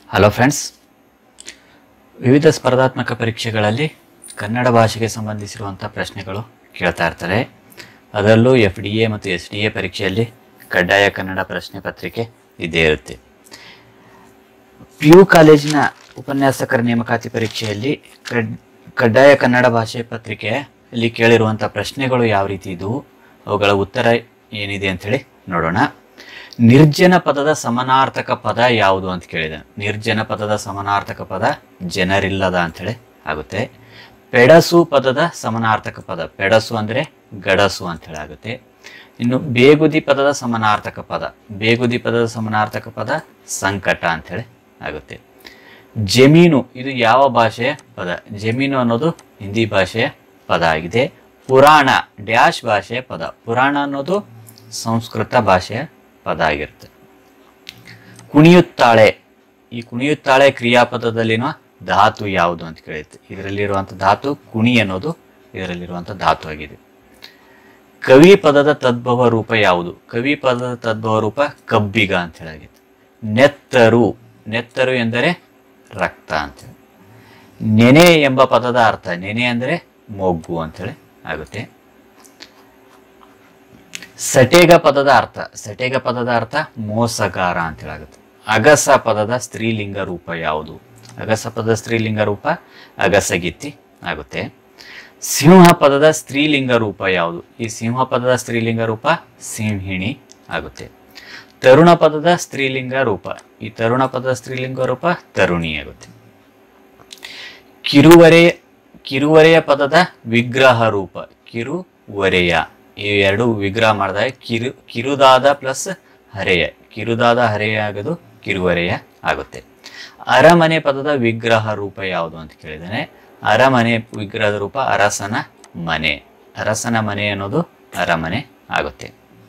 Hello friends ವಿವಿಧ ಸ್ಪರ್ಧಾತ್ಮಕ ಪರೀಕ್ಷೆಗಳಲ್ಲಿ ಕನ್ನಡ ಭಾಷೆಗೆ ಸಂಬಂಧಿಸಿರುವಂಥ ಪ್ರಶ್ನೆಗಳು ಕೇಳ್ತಾ ಇರ್ತಾರೆ ಅದರಲ್ಲೂ ಎಫ್ ಡಿ ಎ ಮತ್ತು ಎಸ್ ಡಿ ಎ ಪರೀಕ್ಷೆಯಲ್ಲಿ ಕಡ್ಡಾಯ ಕನ್ನಡ ಪ್ರಶ್ನೆ ಪತ್ರಿಕೆ ಇದ್ದೇ ಇರುತ್ತೆ ಪಿ ಯು ಕಾಲೇಜಿನ ಉಪನ್ಯಾಸಕರ ನೇಮಕಾತಿ ಪರೀಕ್ಷೆಯಲ್ಲಿ ಕಡ್ ಕಡ್ಡಾಯ ಕನ್ನಡ ಭಾಷೆ ಪತ್ರಿಕೆಯಲ್ಲಿ ಕೇಳಿರುವಂಥ ಪ್ರಶ್ನೆಗಳು ಯಾವ ರೀತಿ ಇದ್ದವು ಅವುಗಳ ಉತ್ತರ ಏನಿದೆ ಅಂಥೇಳಿ ನೋಡೋಣ ನಿರ್ಜನ ಪದದ ಸಮಾನಾರ್ಥಕ ಪದ ಯಾವುದು ಅಂತ ಕೇಳಿದೆ ನಿರ್ಜನ ಪದದ ಸಮಾನಾರ್ಥಕ ಪದ ಜನರಿಲ್ಲದ ಅಂಥೇಳಿ ಆಗುತ್ತೆ ಪೆಡಸು ಪದದ ಸಮಾನಾರ್ಥಕ ಪದ ಪೆಡಸು ಅಂದರೆ ಗಡಸು ಅಂಥೇಳಿ ಆಗುತ್ತೆ ಇನ್ನು ಬೇಗುದಿ ಪದದ ಸಮಾನಾರ್ಥಕ ಪದ ಬೇಗುದಿ ಪದದ ಸಮಾನಾರ್ಥಕ ಪದ ಸಂಕಟ ಅಂಥೇಳಿ ಆಗುತ್ತೆ ಜಮೀನು ಇದು ಯಾವ ಭಾಷೆಯ ಪದ ಜಮೀನು ಅನ್ನೋದು ಹಿಂದಿ ಭಾಷೆಯ ಪದ ಆಗಿದೆ ಪುರಾಣ ಡ್ಯಾಶ್ ಭಾಷೆಯ ಪದ ಪುರಾಣ ಅನ್ನೋದು ಸಂಸ್ಕೃತ ಭಾಷೆಯ ಪದ ಆಗಿರುತ್ತೆ ಕುಣಿಯುತ್ತಾಳೆ ಈ ಕುಣಿಯುತ್ತಾಳೆ ಕ್ರಿಯಾಪದದಲ್ಲಿನ ಧಾತು ಯಾವುದು ಅಂತ ಕೇಳಿತ್ತು ಇದರಲ್ಲಿರುವಂಥ ಧಾತು ಕುಣಿ ಅನ್ನೋದು ಇದರಲ್ಲಿರುವಂಥ ಧಾತು ಆಗಿದೆ ಕವಿ ಪದದ ತದ್ಭವ ರೂಪ ಯಾವುದು ಕವಿ ಪದದ ತದ್ಭವ ರೂಪ ಕಬ್ಬಿಗ ಅಂತ ಹೇಳಾಗಿತ್ತು ನೆತ್ತರು ನೆತ್ತರು ಎಂದರೆ ರಕ್ತ ಅಂತೇಳಿ ನೆನೆ ಎಂಬ ಪದದ ಅರ್ಥ ನೆನೆ ಅಂದರೆ ಮೊಗ್ಗು ಅಂತೇಳಿ ಆಗುತ್ತೆ ಸಟೇಗ ಪದದ ಅರ್ಥ ಸಟೇಗ ಪದದ ಅರ್ಥ ಮೋಸಗಾರ ಅಂತ ಹೇಳಾಗುತ್ತೆ ಅಗಸ ಪದದ ಸ್ತ್ರೀಲಿಂಗ ರೂಪ ಯಾವುದು ಅಗಸ ಪದದ ಸ್ತ್ರೀಲಿಂಗ ರೂಪ ಅಗಸಗಿತ್ತಿ ಆಗುತ್ತೆ ಸಿಂಹ ಪದದ ಸ್ತ್ರೀಲಿಂಗ ರೂಪ ಯಾವುದು ಈ ಸಿಂಹ ಪದದ ಸ್ತ್ರೀಲಿಂಗ ರೂಪ ಸಿಂಹಿಣಿ ಆಗುತ್ತೆ ತರುಣ ಪದದ ಸ್ತ್ರೀಲಿಂಗ ರೂಪ ಈ ತರುಣ ಪದದ ಸ್ತ್ರೀಲಿಂಗ ರೂಪ ತರುಣಿ ಆಗುತ್ತೆ ಕಿರುವರೆ ಕಿರುವರೆಯ ಪದದ ವಿಗ್ರಹ ರೂಪ ಕಿರುವರೆಯ ಈ ಎರಡು ವಿಗ್ರಹ ಮಾಡಿದಾಗ ಕಿರು ಕಿರುದಾದ ಪ್ಲಸ್ ಹರೆಯ ಕಿರುದಾದ ಹರೆಯ ಆಗೋದು ಕಿರುವರೆಯ ಆಗುತ್ತೆ ಅರಮನೆ ಪದದ ವಿಗ್ರಹ ರೂಪ ಯಾವುದು ಅಂತ ಕೇಳಿದ್ದಾನೆ ಅರಮನೆ ವಿಗ್ರಹದ ರೂಪ ಅರಸನ ಮನೆ ಅರಸನ ಮನೆ ಅನ್ನೋದು ಅರಮನೆ ಆಗುತ್ತೆ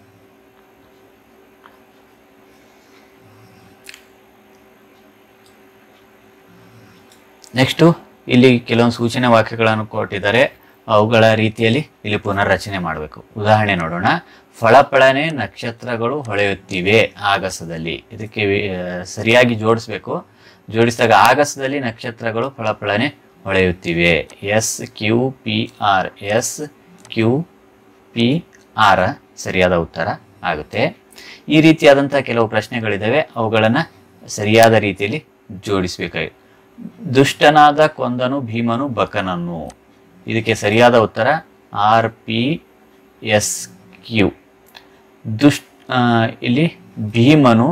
ನೆಕ್ಸ್ಟು ಇಲ್ಲಿ ಕೆಲವೊಂದು ಸೂಚನೆ ವಾಕ್ಯಗಳನ್ನು ಕೊಟ್ಟಿದ್ದಾರೆ ಅವುಗಳ ರೀತಿಯಲ್ಲಿ ಇಲ್ಲಿ ಪುನರ್ರಚನೆ ಮಾಡಬೇಕು ಉದಾಹರಣೆ ನೋಡೋಣ ಫಳಫಳನೆ ನಕ್ಷತ್ರಗಳು ಹೊಳೆಯುತ್ತಿವೆ ಆಗಸದಲ್ಲಿ ಇದಕ್ಕೆ ವಿ- ಆ, ಸರಿಯಾಗಿ ಜೋಡಿಸ್ಬೇಕು ಜೋಡಿಸಿದಾಗ ಆಗಸದಲ್ಲಿ ನಕ್ಷತ್ರಗಳು ಫಳಫಳನೆ ಹೊಳೆಯುತ್ತಿವೆ S Q P R S Q P R ಸರಿಯಾದ ಉತ್ತರ ಆಗುತ್ತೆ ಈ ರೀತಿಯಾದಂಥ ಕೆಲವು ಪ್ರಶ್ನೆಗಳಿದ್ದಾವೆ ಅವುಗಳನ್ನು ಸರಿಯಾದ ರೀತಿಯಲ್ಲಿ ಜೋಡಿಸಬೇಕಾಗಿ ದುಷ್ಟನಾದ ಕೊಂದನು ಭೀಮನು ಬಕನನ್ನು ಇದಕ್ಕೆ ಸರಿಯಾದ ಉತ್ತರ ಆರ್ ಪಿ ಎಸ್ ಕ್ಯೂ ದುಷ್ಟ ಆ, ಇಲ್ಲಿ ಭೀಮನು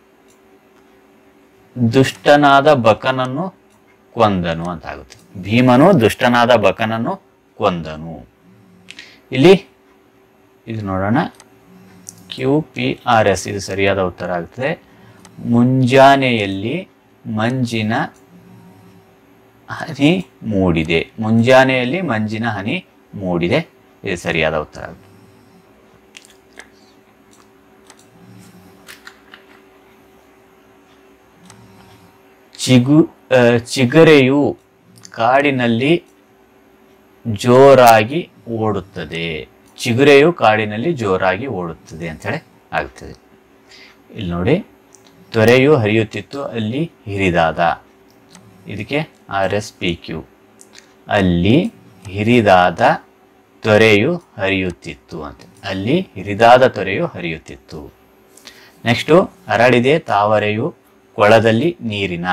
ದುಷ್ಟನಾದ ಬಕನನ್ನು ಕೊಂದನು ಅಂತ ಆಗುತ್ತೆ ಭೀಮನು ದುಷ್ಟನಾದ ಬಕನನ್ನು ಕೊಂದನು ಇಲ್ಲಿ ಇದು ನೋಡೋಣ ಕ್ಯೂ ಪಿ ಆರ್ ಎಸ್ ಇದು ಸರಿಯಾದ ಉತ್ತರ ಆಗುತ್ತದೆ ಮುಂಜಾನೆಯಲ್ಲಿ ಮಂಜಿನ ಹನಿ ಮೂಡಿದೆ ಮುಂಜಾನೆಯಲ್ಲಿ ಮಂಜಿನ ಹನಿ ಮೂಡಿದೆ ಇದು ಸರಿಯಾದ ಉತ್ತರ ಆಗುತ್ತೆ ಚಿಗು ಆ, ಚಿಗರೆಯು ಕಾಡಿನಲ್ಲಿ ಜೋರಾಗಿ ಓಡುತ್ತದೆ ಚಿಗುರೆಯು ಕಾಡಿನಲ್ಲಿ ಜೋರಾಗಿ ಓಡುತ್ತದೆ ಅಂತೇಳಿ ಆಗ್ತದೆ ಇಲ್ಲಿ ನೋಡಿ ತೊರೆಯು ಹರಿಯುತ್ತಿತ್ತು ಅಲ್ಲಿ ಹಿರಿದಾದ ಇದಕ್ಕೆ ಆರ್ ಎಸ್ ಪಿ ಕ್ಯೂ ಅಲ್ಲಿ ಹಿರಿದಾದ ತೊರೆಯು ಹರಿಯುತ್ತಿತ್ತು ಅಂತ ಅಲ್ಲಿ ಹಿರಿದಾದ ತೊರೆಯು ಹರಿಯುತ್ತಿತ್ತು ನೆಕ್ಸ್ಟು ಅರಳಿದೆ ತಾವರೆಯು ಕೊಳದಲ್ಲಿ ನೀರಿನ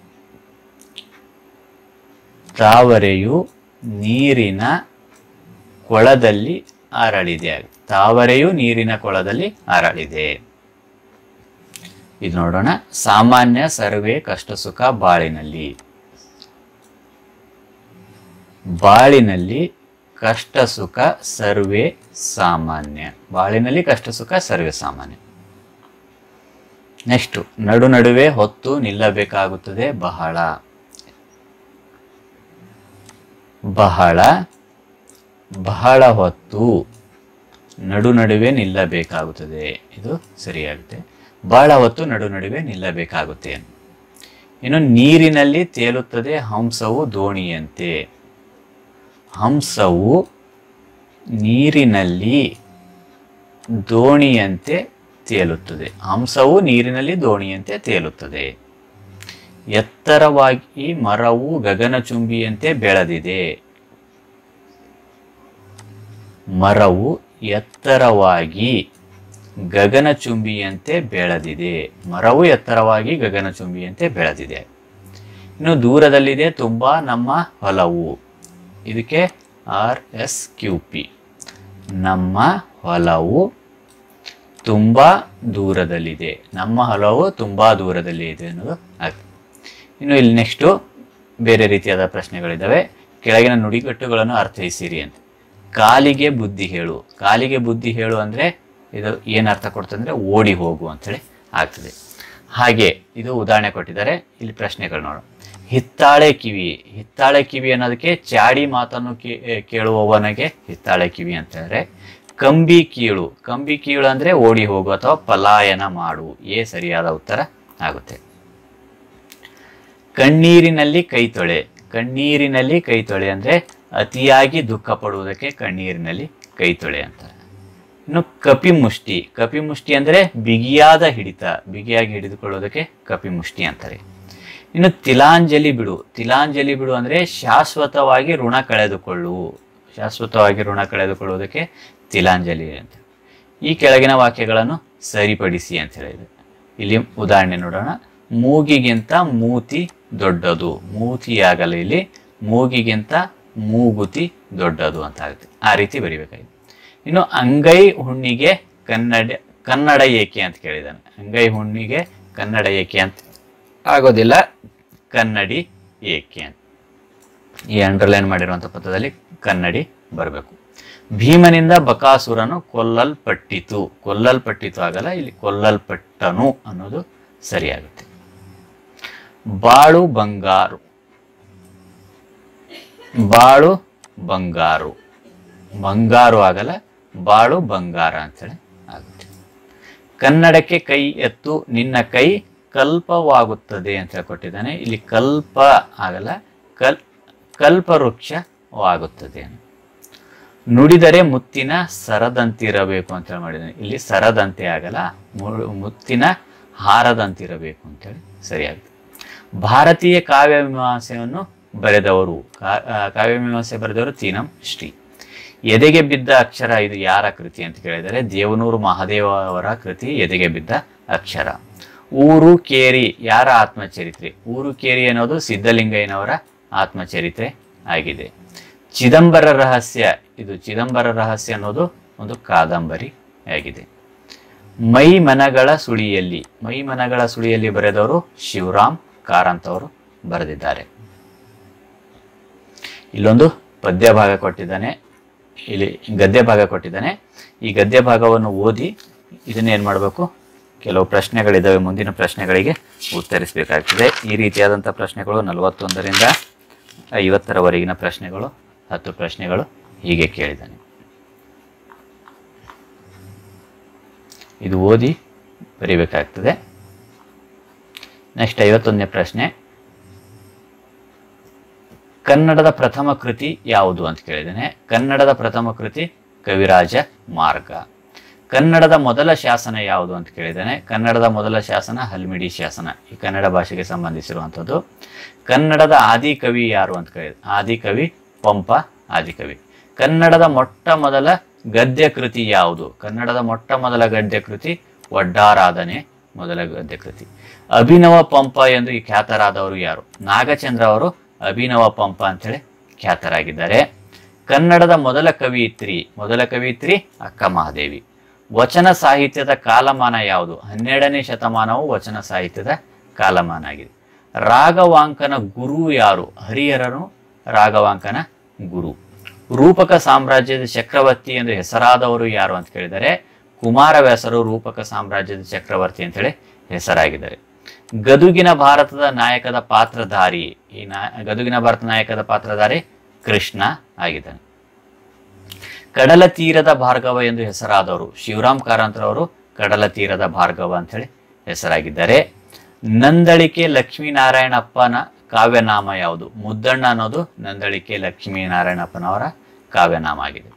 ತಾವರೆಯು ನೀರಿನ ಕೊಳದಲ್ಲಿ ಅರಳಿದೆ ತಾವರೆಯು ನೀರಿನ ಕೊಳದಲ್ಲಿ ಅರಳಿದೆ ಇದು ನೋಡೋಣ ಸಾಮಾನ್ಯ ಸರ್ವೇ ಕಷ್ಟ ಸುಖ ಬಾಳಿನಲ್ಲಿ ಬಾಳಿನಲ್ಲಿ ಕಷ್ಟ ಸುಖ ಸರ್ವೇ ಸಾಮಾನ್ಯ ಬಾಳಿನಲ್ಲಿ ಕಷ್ಟ ಸುಖ ಸರ್ವೇ ಸಾಮಾನ್ಯ ನೆಕ್ಸ್ಟ್ ನಡು ನಡುವೆ ಹೊತ್ತು ನಿಲ್ಲಬೇಕಾಗುತ್ತದೆ ಬಹಳ ಬಹಳ ಬಹಳ ಹೊತ್ತು ನಡು ನಡುವೆ ನಿಲ್ಲಬೇಕಾಗುತ್ತದೆ ಇದು ಸರಿಯಾಗುತ್ತೆ ಬಹಳ ಹೊತ್ತು ನಡು ನಡುವೆ ನಿಲ್ಲಬೇಕಾಗುತ್ತೆ ಇನ್ನು ನೀರಿನಲ್ಲಿ ತೇಲುತ್ತದೆ ಹಂಸವು ದೋಣಿಯಂತೆ ಹಂಸವು ನೀರಿನಲ್ಲಿ ದೋಣಿಯಂತೆ ತೇಲುತ್ತದೆ ಹಂಸವು ನೀರಿನಲ್ಲಿ ದೋಣಿಯಂತೆ ತೇಲುತ್ತದೆ ಎತ್ತರವಾಗಿ ಮರವು ಗಗನಚುಂಬಿಯಂತೆ ಬೆಳೆದಿದೆ ಮರವು ಎತ್ತರವಾಗಿ ಗಗನಚುಂಬಿಯಂತೆ ಬೆಳೆದಿದೆ ಮರವು ಎತ್ತರವಾಗಿ ಗಗನಚುಂಬಿಯಂತೆ ಬೆಳೆದಿದೆ ಇನ್ನು ದೂರದಲ್ಲಿದೆ ತುಂಬ ನಮ್ಮ ಹೊಲವು ಇದಕ್ಕೆ ಆರ್ ಎಸ್ ಕ್ಯೂ ಪಿ ನಮ್ಮ ಹೊಲವು ತುಂಬ ದೂರದಲ್ಲಿದೆ ನಮ್ಮ ಹೊಲವು ತುಂಬ ದೂರದಲ್ಲಿ ಇದೆ ಅನ್ನೋದು ಆಗ್ತದೆ ಇನ್ನು ಇಲ್ಲಿ ನೆಕ್ಸ್ಟು ಬೇರೆ ರೀತಿಯಾದ ಪ್ರಶ್ನೆಗಳಿದ್ದಾವೆ ಕೆಳಗಿನ ನುಡಿಗಟ್ಟುಗಳನ್ನು ಅರ್ಥೈಸಿರಿ ಅಂತ ಕಾಲಿಗೆ ಬುದ್ಧಿ ಹೇಳು ಕಾಲಿಗೆ ಬುದ್ಧಿ ಹೇಳು ಅಂದರೆ ಇದು ಏನು ಅರ್ಥ ಕೊಡ್ತಂದ್ರೆ ಓಡಿ ಹೋಗು ಅಂತೇಳಿ ಆಗ್ತದೆ ಹಾಗೆ ಇದು ಉದಾಹರಣೆ ಕೊಟ್ಟಿದ್ದಾರೆ ಇಲ್ಲಿ ಪ್ರಶ್ನೆಗಳು ನೋಡೋಣ ಹಿತ್ತಾಳೆ ಕಿವಿ ಹಿತ್ತಾಳೆ ಕಿವಿ ಅನ್ನೋದಕ್ಕೆ ಚಾಡಿ ಮಾತನ್ನು ಕೇ- ಕೇಳುವವನಿಗೆ ಹಿತ್ತಾಳೆ ಕಿವಿ ಅಂತ ಹೇಳಿದ್ರೆ ಕಂಬಿ ಕೀಳು ಕಂಬಿ ಕೀಳು ಅಂದ್ರೆ ಓಡಿ ಹೋಗು ಅಥವಾ ಪಲಾಯನ ಮಾಡು ಏ ಸರಿಯಾದ ಉತ್ತರ ಆಗುತ್ತೆ ಕಣ್ಣೀರಿನಲ್ಲಿ ಕೈ ತೊಳೆ ಕಣ್ಣೀರಿನಲ್ಲಿ ಕೈ ತೊಳೆ ಅಂದ್ರೆ ಅತಿಯಾಗಿ ದುಃಖ ಪಡುವುದಕ್ಕೆ ಕಣ್ಣೀರಿನಲ್ಲಿ ಕೈ ತೊಳೆ ಅಂತಾರೆ ಇನ್ನು ಕಪಿಮುಷ್ಟಿ ಕಪಿಮುಷ್ಟಿ ಅಂದ್ರೆ ಬಿಗಿಯಾದ ಹಿಡಿತ ಬಿಗಿಯಾಗಿ ಹಿಡಿದುಕೊಳ್ಳೋದಕ್ಕೆ ಕಪಿಮುಷ್ಟಿ ಅಂತಾರೆ ಇನ್ನು ತಿಲಾಂಜಲಿ ಬಿಡು ತಿಲಾಂಜಲಿ ಬಿಡು ಅಂದ್ರೆ ಶಾಶ್ವತವಾಗಿ ಋಣ ಕಳೆದುಕೊಳ್ಳು ಶಾಶ್ವತವಾಗಿ ಋಣ ಕಳೆದುಕೊಳ್ಳುವುದಕ್ಕೆ ತಿಲಾಂಜಲಿ ಅಂತ ಈ ಕೆಳಗಿನ ವಾಕ್ಯಗಳನ್ನು ಸರಿಪಡಿಸಿ ಅಂತ ಹೇಳಿದೆ ಇಲ್ಲಿ ಉದಾಹರಣೆ ನೋಡೋಣ ಮೂಗಿಗಿಂತ ಮೂತಿ ದೊಡ್ಡದು ಮೂತಿಯಾಗಲ್ಲ ಇಲ್ಲಿ ಮೂಗಿಗಿಂತ ಮೂಗುತಿ ದೊಡ್ಡದು ಅಂತ ಆಗುತ್ತೆ ಆ ರೀತಿ ಬರಿಬೇಕಾಗಿದೆ ಇನ್ನು ಅಂಗೈ ಹುಣ್ಣಿಗೆ ಕನ್ನಡ ಕನ್ನಡ ಏಕೆ ಅಂತ ಕೇಳಿದ್ದಾನೆ ಅಂಗೈ ಹುಣ್ಣಿಗೆ ಕನ್ನಡ ಏಕೆ ಅಂತ ಆಗೋದಿಲ್ಲ ಕನ್ನಡಿ ಏಕೆ ಅಂತ ಈ ಅಂಡರ್ಲೈನ್ ಮಾಡಿರುವಂಥ ಪದದಲ್ಲಿ ಕನ್ನಡಿ ಬರಬೇಕು ಭೀಮನಿಂದ ಬಕಾಸುರನು ಕೊಲ್ಲಲ್ಪಟ್ಟಿತು ಕೊಲ್ಲಲ್ಪಟ್ಟಿತು ಆಗಲ್ಲ ಇಲ್ಲಿ ಕೊಲ್ಲಲ್ಪಟ್ಟನು ಅನ್ನೋದು ಸರಿಯಾಗುತ್ತೆ ಬಾಳು ಬಂಗಾರು ಬಾಳು ಬಂಗಾರು ಬಂಗಾರು ಆಗಲ್ಲ ಬಾಳು ಬಂಗಾರ ಅಂತೇಳಿ ಆಗುತ್ತೆ ಕನ್ನಡಕ್ಕೆ ಕೈ ಎತ್ತು ನಿನ್ನ ಕೈ ಕಲ್ಪವಾಗುತ್ತದೆ ಅಂತ ಹೇಳಿ ಕೊಟ್ಟಿದ್ದಾನೆ ಇಲ್ಲಿ ಕಲ್ಪ ಆಗಲ್ಲ ಕಲ್ ಕಲ್ಪವೃಕ್ಷವಾಗುತ್ತದೆ ಅಂತ. ನುಡಿದರೆ ಮುತ್ತಿನ ಸರದಂತಿರಬೇಕು ಅಂತ ಹೇಳಿ ಮಾಡಿದ್ದಾನೆ ಇಲ್ಲಿ ಸರದಂತೆ ಆಗಲ್ಲ ಮು- ಮುತ್ತಿನ ಹಾರದಂತಿರಬೇಕು ಅಂತೇಳಿ ಸರಿಯಾಗುತ್ತೆ ಭಾರತೀಯ ಕಾವ್ಯ ಮೀಮಾಂಸೆಯನ್ನು ಬರೆದವರು ಕಾ- ಆ, ಕಾವ್ಯ ಮೀಮಾಂಸೆ ಬರೆದವರು ತೀನಂ ಶ್ರೀ ಎದೆಗೆ ಬಿದ್ದ ಅಕ್ಷರ ಇದು ಯಾರ ಕೃತಿ ಅಂತ ಕೇಳಿದರೆ ದೇವನೂರು ಮಹಾದೇವ ಅವರ ಕೃತಿ ಎದೆಗೆ ಬಿದ್ದ ಅಕ್ಷರ ಊರು ಕೇರಿ ಯಾರ ಆತ್ಮಚರಿತ್ರೆ ಊರು ಕೇರಿ ಅನ್ನೋದು ಸಿದ್ಧಲಿಂಗಯ್ಯನವರ ಆತ್ಮಚರಿತ್ರೆ ಆಗಿದೆ ಚಿದಂಬರ ರಹಸ್ಯ ಇದು ಚಿದಂಬರ ರಹಸ್ಯ ಅನ್ನೋದು ಒಂದು ಕಾದಂಬರಿ ಆಗಿದೆ ಮೈ ಮನಗಳ ಸುಳಿಯಲ್ಲಿ ಮೈ ಮನಗಳ ಸುಳಿಯಲ್ಲಿ ಬರೆದವರು ಶಿವರಾಮ್ ಕಾರಂತ್ ಅವರು ಬರೆದಿದ್ದಾರೆ ಇಲ್ಲೊಂದು ಪದ್ಯ ಭಾಗ ಕೊಟ್ಟಿದ್ದಾನೆ ಇಲ್ಲಿ ಗದ್ಯ ಭಾಗ ಕೊಟ್ಟಿದ್ದಾನೆ ಈ ಗದ್ಯ ಭಾಗವನ್ನು ಓದಿ ಇದನ್ನೇನು ಮಾಡಬೇಕು ಕೆಲವು ಪ್ರಶ್ನೆಗಳಿದ್ದಾವೆ ಮುಂದಿನ ಪ್ರಶ್ನೆಗಳಿಗೆ ಉತ್ತರಿಸಬೇಕಾಗ್ತದೆ ಈ ರೀತಿಯಾದಂಥ ಪ್ರಶ್ನೆಗಳು ನಲವತ್ತೊಂದರಿಂದ ಐವತ್ತರವರೆಗಿನ ಪ್ರಶ್ನೆಗಳು ಹತ್ತು ಪ್ರಶ್ನೆಗಳು ಹೀಗೆ ಕೇಳಿದ್ದಾನೆ ಇದು ಓದಿ ಬರೀಬೇಕಾಗ್ತದೆ ನೆಕ್ಸ್ಟ್ ಐವತ್ತೊಂದನೇ ಪ್ರಶ್ನೆ ಕನ್ನಡದ ಪ್ರಥಮ ಕೃತಿ ಯಾವುದು ಅಂತ ಕೇಳಿದ್ದೇನೆ ಕನ್ನಡದ ಪ್ರಥಮ ಕೃತಿ ಕವಿರಾಜ ಮಾರ್ಗ ಕನ್ನಡದ ಮೊದಲ ಶಾಸನ ಯಾವುದು ಅಂತ ಕೇಳಿದ್ದೇನೆ ಕನ್ನಡದ ಮೊದಲ ಶಾಸನ ಹಲ್ಮಿಡಿ ಶಾಸನ ಈ ಕನ್ನಡ ಭಾಷೆಗೆ ಸಂಬಂಧಿಸಿರುವಂಥದ್ದು ಕನ್ನಡದ ಆದಿಕವಿ ಯಾರು ಅಂತ ಕೇಳಿದ ಆದಿಕವಿ ಪಂಪ ಆದಿಕವಿ ಕನ್ನಡದ ಮೊಟ್ಟ ಮೊದಲ ಗದ್ಯ ಕೃತಿ ಯಾವುದು ಕನ್ನಡದ ಮೊಟ್ಟ ಮೊದಲ ಗದ್ಯ ಕೃತಿ ಒಡ್ಡಾರಾಧನೆ ಮೊದಲ ಗದ್ಯ ಕೃತಿ ಅಭಿನವ ಪಂಪ ಎಂದು ಈ ಖ್ಯಾತರಾದವರು ಯಾರು ನಾಗಚಂದ್ರ ಅವರು ಅಭಿನವ ಪಂಪ ಅಂತೇಳಿ ಖ್ಯಾತರಾಗಿದ್ದಾರೆ ಕನ್ನಡದ ಮೊದಲ ಕವಿಯಿತ್ರಿ ಮೊದಲ ಕವಿಯಿತ್ರಿ ಅಕ್ಕ ಮಹಾದೇವಿ ವಚನ ಸಾಹಿತ್ಯದ ಕಾಲಮಾನ ಯಾವುದು ಹನ್ನೆರಡನೇ ಶತಮಾನವು ವಚನ ಸಾಹಿತ್ಯದ ಕಾಲಮಾನ ಆಗಿದೆ ರಾಗವಾಂಕನ ಗುರು ಯಾರು ಹರಿಹರನು ರಾಗವಾಂಕನ ಗುರು ರೂಪಕ ಸಾಮ್ರಾಜ್ಯದ ಚಕ್ರವರ್ತಿ ಎಂದು ಹೆಸರಾದವರು ಯಾರು ಅಂತ ಕೇಳಿದರೆ ಕುಮಾರವ್ಯಾಸರು ರೂಪಕ ಸಾಮ್ರಾಜ್ಯದ ಚಕ್ರವರ್ತಿ ಅಂತೇಳಿ ಹೆಸರಾಗಿದ್ದಾರೆ ಗದುಗಿನ ಭಾರತದ ನಾಯಕದ ಪಾತ್ರಧಾರಿ ಈ ನಾ ಗದುಗಿನ ಭಾರತ ನಾಯಕದ ಪಾತ್ರಧಾರಿ ಕೃಷ್ಣ ಆಗಿದ್ದಾನೆ ಕಡಲ ತೀರದ ಭಾರ್ಗವ ಎಂದು ಹೆಸರಾದವರು ಶಿವರಾಮ್ ಕಾರಂತರವರು ಕಡಲ ತೀರದ ಭಾರ್ಗವ ಅಂತೇಳಿ ಹೆಸರಾಗಿದ್ದಾರೆ ನಂದಳಿಕೆ ಲಕ್ಷ್ಮೀನಾರಾಯಣಪ್ಪನ ಕಾವ್ಯನಾಮ ಯಾವುದು ಮುದ್ದಣ್ಣ ಅನ್ನೋದು ನಂದಳಿಕೆ ಲಕ್ಷ್ಮೀನಾರಾಯಣಪ್ಪನವರ ಕಾವ್ಯನಾಮ ಆಗಿದೆ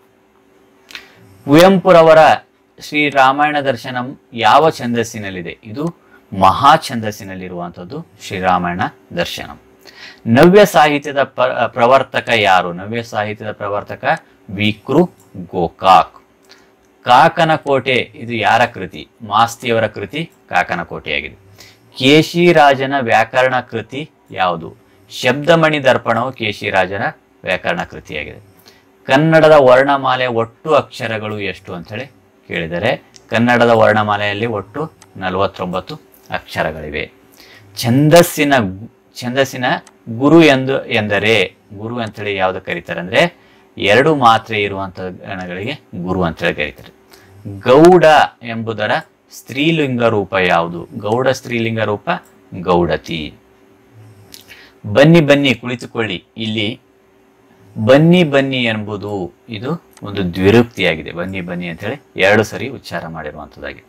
ಕುವೆಂಪುರವರ ಶ್ರೀ ರಾಮಾಯಣ ದರ್ಶನಂ ಯಾವ ಛಂದಸ್ಸಿನಲ್ಲಿದೆ ಇದು ಮಹಾ ಛಂದಸ್ಸಿನಲ್ಲಿರುವಂಥದ್ದು ಶ್ರೀರಾಮಾಯಣ ದರ್ಶನಂ ನವ್ಯ ಸಾಹಿತ್ಯದ ಪ ಪ್ರವರ್ತಕ ಯಾರು ನವ್ಯ ಸಾಹಿತ್ಯದ ಪ್ರವರ್ತಕ ವಿಕೃ ಗೋಕಾಕ್ ಕಾಕನ ಕೋಟೆ ಇದು ಯಾರ ಕೃತಿ ಮಾಸ್ತಿಯವರ ಕೃತಿ ಕಾಕನ ಕೋಟೆಯಾಗಿದೆ ಕೇಶಿರಾಜನ ವ್ಯಾಕರಣ ಕೃತಿ ಯಾವುದು ಶಬ್ದಮಣಿ ದರ್ಪಣವು ಕೇಶಿರಾಜನ ವ್ಯಾಕರಣ ಕೃತಿಯಾಗಿದೆ ಕನ್ನಡದ ವರ್ಣಮಾಲೆ ಒಟ್ಟು ಅಕ್ಷರಗಳು ಎಷ್ಟು ಅಂತೇಳಿ ಕೇಳಿದರೆ ಕನ್ನಡದ ವರ್ಣಮಾಲೆಯಲ್ಲಿ ಒಟ್ಟು ನಲವತ್ತೊಂಬತ್ತು ಅಕ್ಷರಗಳಿವೆ ಛಂದಸ್ಸಿನ ಗು- ಛಂದಸ್ಸಿನ ಗುರು ಎಂದು ಎಂದರೆ ಗುರು ಅಂತೇಳಿ ಯಾವುದು ಕರೀತಾರೆ ಅಂದ್ರೆ ಎರಡು ಮಾತ್ರೆ ಇರುವಂತಹ ಗಣಗಳಿಗೆ ಗುರು ಅಂತೇಳಿ ಕರೀತಾರೆ ಗೌಡ ಎಂಬುದರ ಸ್ತ್ರೀಲಿಂಗ ರೂಪ ಯಾವುದು ಗೌಡ ಸ್ತ್ರೀಲಿಂಗ ರೂಪ ಗೌಡತಿ ಬನ್ನಿ ಬನ್ನಿ ಕುಳಿತುಕೊಳ್ಳಿ ಇಲ್ಲಿ ಬನ್ನಿ ಬನ್ನಿ ಎಂಬುದು ಇದು ಒಂದು ದ್ವಿರುಕ್ತಿಯಾಗಿದೆ ಬನ್ನಿ ಬನ್ನಿ ಅಂತ ಹೇಳಿ ಎರಡು ಸರಿ ಉಚ್ಚಾರ ಮಾಡಿರುವಂಥದ್ದಾಗಿದೆ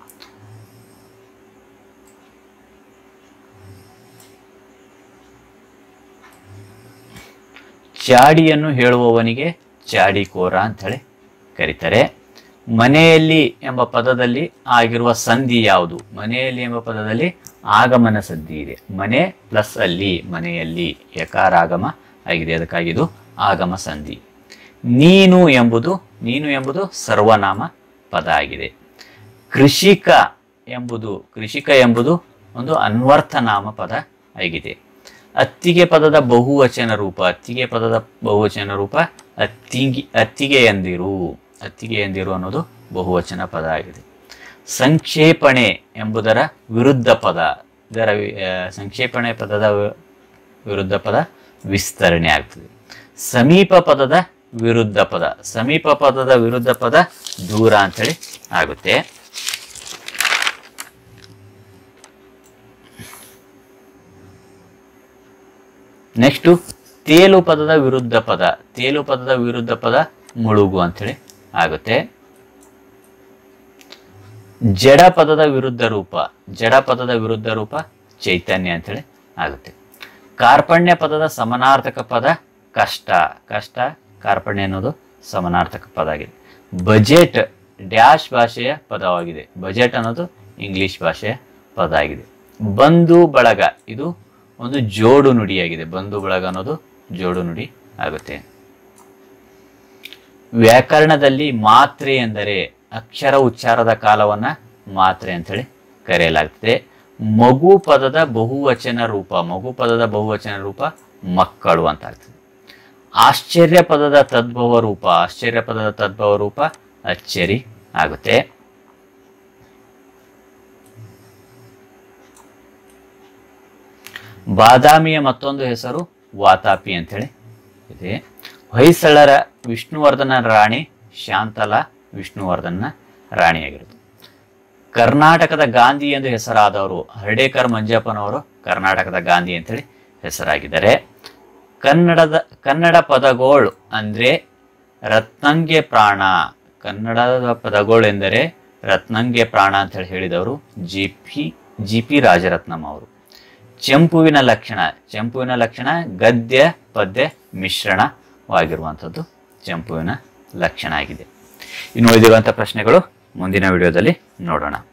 ಚಾಡಿಯನ್ನು ಹೇಳುವವನಿಗೆ ಚಾಡಿಕೋರ ಅಂತ ಹೇಳಿ ಕರೀತಾರೆ ಮನೆಯಲ್ಲಿ ಎಂಬ ಪದದಲ್ಲಿ ಆಗಿರುವ ಸಂಧಿ ಯಾವುದು ಮನೆಯಲ್ಲಿ ಎಂಬ ಪದದಲ್ಲಿ ಆಗಮನ ಸಂಧಿ ಇದೆ ಮನೆ ಪ್ಲಸ್ ಅಲ್ಲಿ ಮನೆಯಲ್ಲಿ ಯಕಾರ ಆಗಮ ಆಗಿದೆ ಅದಕ್ಕಾಗಿ ಇದು ಆಗಮ ಸಂಧಿ ನೀನು ಎಂಬುದು ನೀನು ಎಂಬುದು ಸರ್ವನಾಮ ಪದ ಆಗಿದೆ ಕೃಷಿಕ ಎಂಬುದು ಕೃಷಿಕ ಎಂಬುದು ಒಂದು ಅನ್ವರ್ಥನಾಮ ಪದ ಆಗಿದೆ ಅತ್ತಿಗೆ ಪದದ ಬಹುವಚನ ರೂಪ ಅತ್ತಿಗೆ ಪದದ ಬಹುವಚನ ರೂಪ ಅತ್ತಿಗೆ ಅತ್ತಿಗೆ ಎಂದಿರು ಅತ್ತಿಗೆ ಎಂದಿರು ಅನ್ನೋದು ಬಹುವಚನ ಪದ ಆಗಿದೆ ಸಂಕ್ಷೇಪಣೆ ಎಂಬುದರ ವಿರುದ್ಧ ಪದ ಇದರ ವಿ- ಆ, ಸಂಕ್ಷೇಪಣೆ ಪದದ ವಿ- ವಿರುದ್ಧ ಪದ ವಿಸ್ತರಣೆ ಆಗ್ತದೆ ಸಮೀಪ ಪದದ ವಿರುದ್ಧ ಪದ ಸಮೀಪ ಪದದ ವಿರುದ್ಧ ಪದ ದೂರ ಅಂತೇಳಿ ಆಗುತ್ತೆ ನೆಕ್ಸ್ಟು ತೇಲು ಪದದ ವಿರುದ್ಧ ಪದ ತೇಲು ಪದದ ವಿರುದ್ಧ ಪದ ಮುಳುಗು ಅಂತೇಳಿ ಆಗುತ್ತೆ ಜಡ ಪದದ ವಿರುದ್ಧ ರೂಪ ಜಡ ಪದದ ವಿರುದ್ಧ ರೂಪ ಚೈತನ್ಯ ಅಂತೇಳಿ ಆಗುತ್ತೆ ಕಾರ್ಪಣ್ಯ ಪದದ ಸಮನಾರ್ಥಕ ಪದ ಕಷ್ಟ ಕಷ್ಟ ಕಾರ್ಪಣ್ಯ ಅನ್ನೋದು ಸಮನಾರ್ಥಕ ಪದ ಆಗಿದೆ ಬಜೆಟ್ ಡ್ಯಾಶ್ ಭಾಷೆಯ ಪದವಾಗಿದೆ ಬಜೆಟ್ ಅನ್ನೋದು ಇಂಗ್ಲಿಷ್ ಭಾಷೆಯ ಪದ ಆಗಿದೆ ಬಂಧು ಬಳಗ ಇದು ಒಂದು ಜೋಡು ನುಡಿಯಾಗಿದೆ ಬಂಧು ಬಳಗ ಅನ್ನೋದು ಜೋಡು ನುಡಿ ಆಗುತ್ತೆ ವ್ಯಾಕರಣದಲ್ಲಿ ಮಾತ್ರೆ ಎಂದರೆ ಅಕ್ಷರ ಉಚ್ಚಾರದ ಕಾಲವನ್ನ ಮಾತ್ರೆ ಅಂತೇಳಿ ಕರೆಯಲಾಗ್ತದೆ ಮಗು ಪದದ ಬಹುವಚನ ರೂಪ ಮಗು ಪದದ ಬಹುವಚನ ರೂಪ ಮಕ್ಕಳು ಅಂತ ಆಗ್ತದೆ ಆಶ್ಚರ್ಯ ಪದದ ತದ್ಭವ ರೂಪ ಆಶ್ಚರ್ಯ ಪದದ ತದ್ಭವ ರೂಪ ಅಚ್ಚರಿ ಆಗುತ್ತೆ ಬಾದಾಮಿಯ ಮತ್ತೊಂದು ಹೆಸರು ವಾತಾಪಿ ಅಂತೇಳಿ ಇದೆ ಹೊಯ್ಸಳರ ವಿಷ್ಣುವರ್ಧನ ರಾಣಿ ಶಾಂತಲ ವಿಷ್ಣುವರ್ಧನ ರಾಣಿಯಾಗಿರೋದು ಕರ್ನಾಟಕದ ಗಾಂಧಿ ಎಂದು ಹೆಸರಾದವರು ಹರ್ಡೇಕರ್ ಮಂಜಪ್ಪನವರು ಕರ್ನಾಟಕದ ಗಾಂಧಿ ಅಂತೇಳಿ ಹೆಸರಾಗಿದ್ದಾರೆ ಕನ್ನಡದ ಕನ್ನಡ ಪದಗೋಳು ಅಂದ್ರೆ ರತ್ನಂಗೆ ಪ್ರಾಣ ಕನ್ನಡದ ಪದಗೋಳು ಎಂದರೆ ರತ್ನಂಗೆ ಪ್ರಾಣ ಅಂತ ಹೇಳಿ ಹೇಳಿದವರು G P G P Rajaratnam ಅವರು ಚಂಪುವಿನ ಲಕ್ಷಣ ಚಂಪುವಿನ ಲಕ್ಷಣ ಗದ್ಯ ಪದ್ಯ ಮಿಶ್ರಣವಾಗಿರುವಂಥದ್ದು ಚಂಪುವಿನ ಲಕ್ಷಣ ಆಗಿದೆ ಇನ್ನು ಉಳಿದಿರುವಂಥ ಪ್ರಶ್ನೆಗಳು ಮುಂದಿನ ವಿಡಿಯೋದಲ್ಲಿ ನೋಡೋಣ